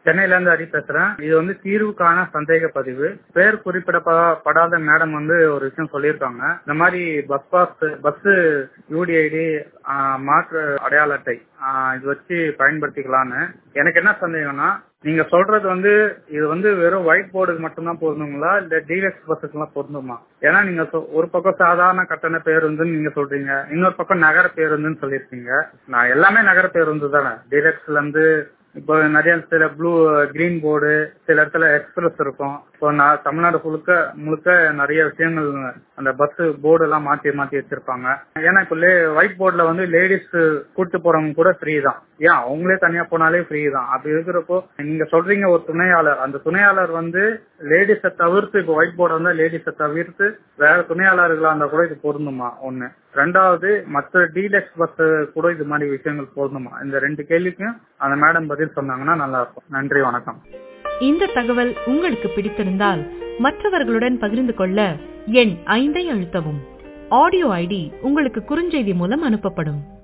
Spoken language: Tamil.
சென்னையில இருந்து ஹரி பேசுறேன் இது வந்து தீர்வுக்கான சந்தேக பதிவு பேர் குறிப்பிடப்படாத மேடம் வந்து ஒரு விஷயம் சொல்லியிருக்காங்க இந்த மாதிரி பஸ் பாஸ் பஸ் யூடிஐடி மாற்று அடையாள அட்டை ஆஹ் இது வச்சு பயன்படுத்திக்கலாம்னு எனக்கு என்ன சந்தேகம்னா நீங்க சொல்றது வந்து இது வந்து வெறும் ஒயிட் போர்டுக்கு மட்டும்தான் பொருந்துங்களா இல்ல டீலக்ஸ் பஸ்ஸுக்கு எல்லாம் பொருந்துமா ஏன்னா நீங்க சொ- ஒரு பக்கம் சாதாரண கட்டண பேருந்துன்னு நீங்க சொல்றீங்க இன்னொரு பக்கம் நகர பேருந்துன்னு சொல்லியிருக்கீங்க நான் எல்லாமே நகர பேருந்து தானே டீலக்ஸ்ல இருந்து இப்போ நிறைய சில ப்ளூ கிரீன் போர்டு சில இடத்துல எக்ஸ்பிரஸ் இருக்கும் இப்போ நான் தமிழ்நாடு முழுக்க முழுக்க நிறைய விஷயங்கள் அந்த பஸ் போர்டு எல்லாம் மாத்தி மாத்தி வச்சிருப்பாங்க ஏன்னா இப்போ ஒயிட் போர்டுல வந்து லேடிஸ் கூட்டு போறவங்க கூட ஃப்ரீ தான் ஏன் அவங்களே தனியா போனாலே ஃப்ரீ தான் அப்படி இருக்கிறப்போ நீங்க சொல்றீங்க ஒரு துணையாளர் அந்த துணையாளர் வந்து லேடிஸை தவிர்த்து இப்போ ஒயிட் போர்டு வந்தா லேடிஸை தவிர்த்து வேற துணையாளர்களா இருந்தா கூட இது பொருந்துமா ஒண்ணு ரெண்டாவது மற்ற டீலக்ஸ் பஸ் கூட இது மாதிரி விஷயங்கள் பொருந்துமா இந்த ரெண்டு கேள்விக்கும் அந்த மேடம் பதில் சொன்னாங்கன்னா நல்லா இருக்கும் நன்றி வணக்கம் இந்த தகவல் உங்களுக்கு பிடித்திருந்தால் மற்றவர்களுடன் பகிர்ந்து கொள்ள எண் ஐந்தை அழுத்தவும் ஆடியோ ஐடி உங்களுக்கு குறுஞ்செய்தி மூலம் அனுப்பப்படும்